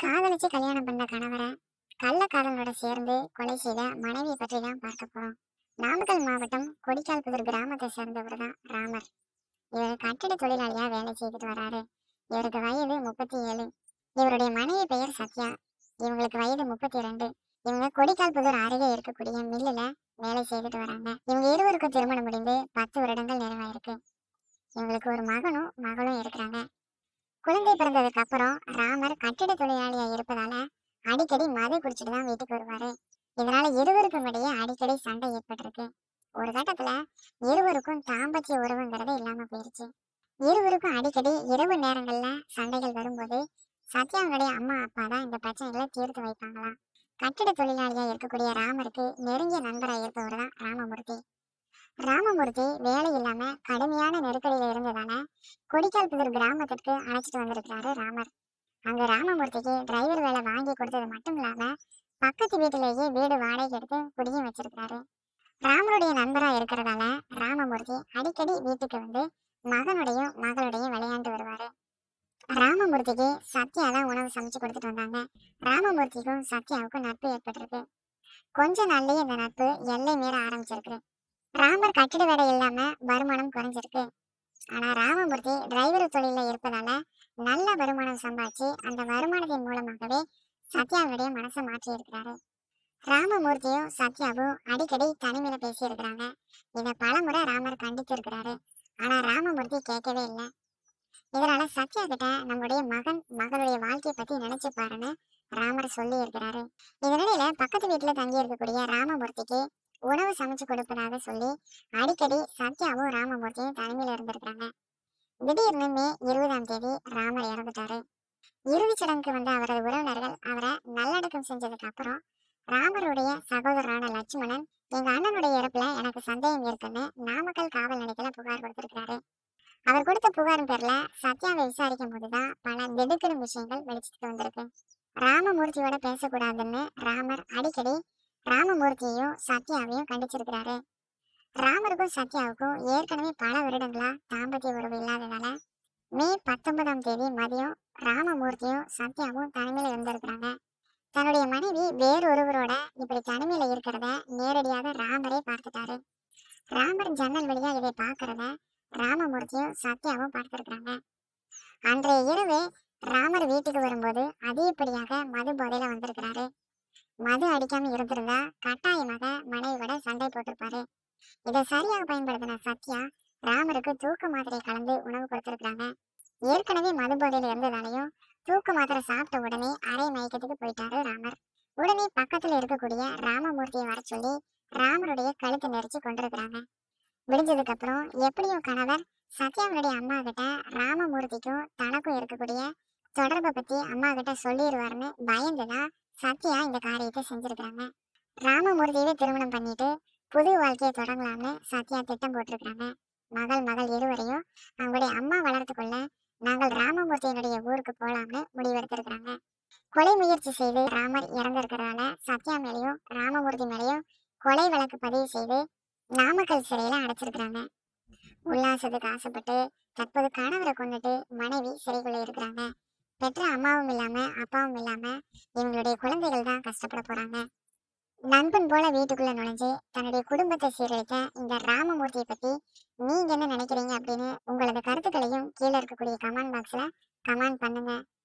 காதலிச்சு கல்யாணம் பண்ண கணவரை கள்ள காதலனோட சேர்ந்து கொலை செய்த மனைவி பற்றி தான் பார்க்க போறோம் நாமக்கல் மாவட்டம் கொடிக்கால் புதூர் கிராமத்தை சேர்ந்தவர் தான் ராமர் இவர் கட்டிட தொழிலாளியா வேலை செய்துட்டு வராரு இவருக்கு வயது முப்பத்தி ஏழு இவருடைய மனைவி பெயர் சத்யா இவங்களுக்கு வயது முப்பத்தி ரெண்டு இவங்க கொடிக்கால் புதூர் அருகே இருக்கக்கூடிய மில்லுல வேலை செய்துட்டு வராங்க இவங்க இருவருக்கும் திருமணம் முடிந்து பத்து வருடங்கள் நிறைவாயிருக்கு இவங்களுக்கு ஒரு மகனும் மகளும் இருக்கிறாங்க குழந்தை பிறந்ததுக்கு அப்புறம் ராமர் கட்டிட தொழிலாளியா இருப்பதால அடிக்கடி மது குடிச்சிட்டு தான் வீட்டுக்கு வருவாரு இதனால இருவருக்கும் இடையே அடிக்கடி சண்டை ஏற்பட்டிருக்கு ஒரு கட்டத்துல இருவருக்கும் தாம்பத்திய உறவுங்கிறது இல்லாம போயிருச்சு இருவருக்கும் அடிக்கடி இரவு நேரங்கள்ல சண்டைகள் வரும்போது சத்யாவுடைய அம்மா அப்பா தான் இந்த பிரச்சனைகளை தீர்த்து வைப்பாங்களாம் கட்டிட தொழிலாளியா இருக்கக்கூடிய ராமருக்கு நெருங்கிய நண்பரா இருப்பவர் தான் ராமமூர்த்தி ராமமூர்த்தி வேலை இல்லாம கடுமையான நெருக்கடியில இருந்ததால கொடிக்கால் புதூர் கிராமத்திற்கு அழைச்சிட்டு வந்திருக்கிறாரு ராமர் அங்க ராமமூர்த்திக்கு டிரைவர் வேலை வாங்கி கொடுத்தது மட்டும் இல்லாம பக்கத்து வீட்டிலேயே வீடு வாடகை எடுத்து குடியும் வச்சிருக்கிறாரு ராமருடைய நண்பரா இருக்கிறதால ராமமூர்த்தி அடிக்கடி வீட்டுக்கு வந்து மகனுடையும் மகளுடையும் விளையாண்டு வருவாரு ராமமூர்த்திக்கு சத்யா தான் உணவு சமைச்சு கொடுத்துட்டு வந்தாங்க ராமமூர்த்திக்கும் சத்யாவுக்கும் நட்பு ஏற்பட்டிருக்கு கொஞ்ச நாள்லயே இந்த நட்பு எல்லை மீற ஆரம்பிச்சிருக்கு ராமர் கட்டிட வேலை இல்லாம வருமானம் குறைஞ்சிருக்கு ஆனா ராமமூர்த்தி டிரைவர் தொழில இருப்பதால நல்ல வருமானம் சம்பாதிச்சு அந்த வருமானத்தின் மூலமாகவே சத்யாவுடைய மனசை மாற்றி இருக்கிறாரு ராமமூர்த்தியும் சத்யாவும் அடிக்கடி தனிமையில பேசி இருக்கிறாங்க இத பலமுறை ராமர் கண்டித்து இருக்கிறாரு ஆனா ராமமூர்த்தி கேட்கவே இல்லை இதனால சத்யா கிட்ட நம்முடைய மகன் மகளுடைய வாழ்க்கையை பத்தி நினைச்சு பாருன்னு ராமர் சொல்லி இருக்கிறாரு இதனிடையில பக்கத்து வீட்டுல தங்கி இருக்கக்கூடிய ராமமூர்த்திக்கு உணவு சமைச்சு கொடுப்பதாக சொல்லி அடிக்கடி சத்யாவும் ராமமூர்த்தியும் தனிமையில இருந்திருக்கிறாங்க திடீர்னு மே இருபதாம் தேதி ராமர் இறந்துட்டாரு இறுதிச் சடங்குக்கு வந்த அவரது உறவினர்கள் அவரை நல்லடக்கம் செஞ்சதுக்கு அப்புறம் ராமருடைய சகோதரரான லட்சுமணன் எங்க அண்ணனுடைய இறப்புல எனக்கு சந்தேகம் இருக்குன்னு நாமக்கல் காவல் நிலையத்துல புகார் கொடுத்திருக்கிறாரு அவர் கொடுத்த புகாரின் பேர்ல சத்யாவை விசாரிக்கும் போதுதான் பல திடுக்கிடும் விஷயங்கள் வெளிச்சத்துக்கு வந்திருக்கு ராமமூர்த்தியோட பேசக்கூடாதுன்னு ராமர் அடிக்கடி ராமமூர்த்தியையும் சத்யாவையும் கண்டிச்சிருக்கிறாரு ராமருக்கும் சத்யாவுக்கும் ஏற்கனவே பல வருடங்களா தாம்பத்திய உறவு இல்லாததால மே பத்தொன்பதாம் தேதி மதியம் ராமமூர்த்தியும் சத்யாவும் தனிமையில இருந்திருக்கிறாங்க தன்னுடைய மனைவி வேறொருவரோட இப்படி தனிமையில இருக்கிறத நேரடியாக ராமரே பார்த்துட்டாரு ராமர் ஜன்னல் வழியா இதை பார்க்கறத ராமமூர்த்தியும் சத்யாவும் பார்த்திருக்கிறாங்க அன்றைய இரவு ராமர் வீட்டுக்கு வரும்போது அதிகப்படியாக மது போதையில வந்திருக்கிறாரு மது அடிக்காம இருந்திருந்தா கட்டாயமாக மனைவியோட சண்டை போட்டிருப்பாரு இதை சரியாக பயன்படுத்தின சத்யா ராமருக்கு தூக்க மாத்திரை கலந்து உணவு கொடுத்திருக்காங்க ஏற்கனவே மது போதையில இருந்ததாலையும் தூக்க மாத்திரை சாப்பிட்ட உடனே அரை மயக்கத்துக்கு போயிட்டாரு ராமர் உடனே பக்கத்துல இருக்கக்கூடிய ராமமூர்த்தியை வர சொல்லி ராமருடைய கழுத்தை நெரிச்சு கொண்டிருக்கிறாங்க விடிஞ்சதுக்கு அப்புறம் எப்படியும் கணவர் சத்யாவினுடைய அம்மா கிட்ட ராமமூர்த்திக்கும் தனக்கும் இருக்கக்கூடிய தொடர்பை பத்தி அம்மா கிட்ட சொல்லிடுவாருன்னு பயந்துதான் சத்யா இந்த காரியத்தை செஞ்சிருக்காங்க ராமமூர்த்தியவே திருமணம் பண்ணிட்டு புது வாழ்க்கையை தொடங்கலாம்னு சத்யா திட்டம் போட்டிருக்காங்க மகள் மகள் இருவரையும் அவங்களுடைய அம்மா வளர்த்துக்கொள்ள நாங்கள் ராமமூர்த்தியினுடைய ஊருக்கு போலாம்னு முடிவெடுத்திருக்கிறாங்க கொலை முயற்சி செய்து ராமர் இறந்திருக்கிறதால சத்யா மேலேயும் ராமமூர்த்தி மேலேயும் கொலை வழக்கு பதிவு செய்து நாமக்கல் சிறையில அடைச்சிருக்கிறாங்க உல்லாசத்துக்கு ஆசைப்பட்டு தற்போது கணவரை கொண்டுட்டு மனைவி சிறைக்குள்ள இருக்கிறாங்க பெற்ற அம்மாவும் இல்லாம அப்பாவும் இல்லாம இவங்களுடைய குழந்தைகள் தான் கஷ்டப்பட போறாங்க நண்பன் போல வீட்டுக்குள்ள நுழைஞ்சு தன்னுடைய குடும்பத்தை சீரழித்த இந்த ராமமூர்த்தியை பத்தி நீங்க என்ன நினைக்கிறீங்க அப்படின்னு உங்களது கருத்துக்களையும் கீழே இருக்கக்கூடிய கமெண்ட் பாக்ஸ்ல கமெண்ட் பண்ணுங்க